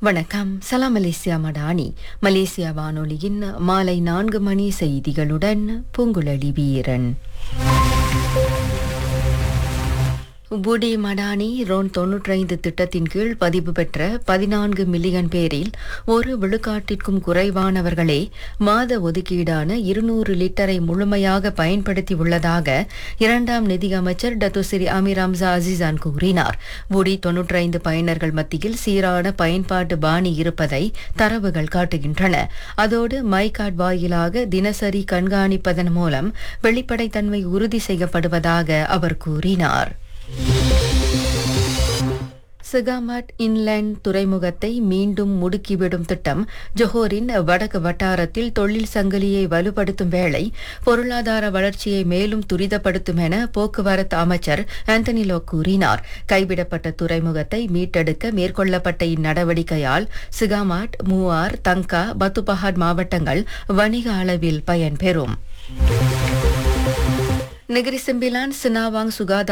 வணக்கம் சலாம் Malaysia Madani Malaysia வானொலியின் மாலை நான்கு மணி செய்திகளுடன் பூங்குழலி வீரன் புடி மடானி ரோன் தொன்னூற்றைந்து திட்டத்தின் கீழ் பதிவு பெற்ற பதினான்கு மில்லியன் பேரில் ஒரு விழுக்காட்டிற்கும் குறைவானவர்களே மாத ஒதுக்கீடான இருநூறு லிட்டரை முழுமையாக பயன்படுத்தி உள்ளதாக இரண்டாம் நிதி அமைச்சர் டத்துசிரி அமீர் அம்சா அசிசான் கூறினார் புடி தொன்னூற்றைந்து பயனர்கள் மத்தியில் சீரான பயன்பாட்டு பாணி இருப்பதை தரவுகள் காட்டுகின்றன அதோடு மை கார்டு வாயிலாக தினசரி கண்காணிப்பதன் மூலம் வெளிப்படைத்தன்மை உறுதி செய்யப்படுவதாக அவர் கூறினார் சிகாமாட் இன்லேண்ட் துறைமுகத்தை மீண்டும் முடுக்கிவிடும் திட்டம் ஜொஹோரின் வடக்கு வட்டாரத்தில் தொழில் சங்கிலியை வலுப்படுத்தும் வேளை பொருளாதார வளர்ச்சியை மேலும் துரிதப்படுத்தும் என போக்குவரத்து அமைச்சர் ஆந்தனிலோ கூறினார் கைவிடப்பட்ட துறைமுகத்தை மீட்டெடுக்க மேற்கொள்ளப்பட்ட இந்நடவடிக்கையால் சிகாமாட் மூவார் தங்கா பத்துபஹாட் மாவட்டங்கள் வணிக அளவில் பயன்பெறும் நெகிரி செம்பிலான் சினாவாங் சுகாதார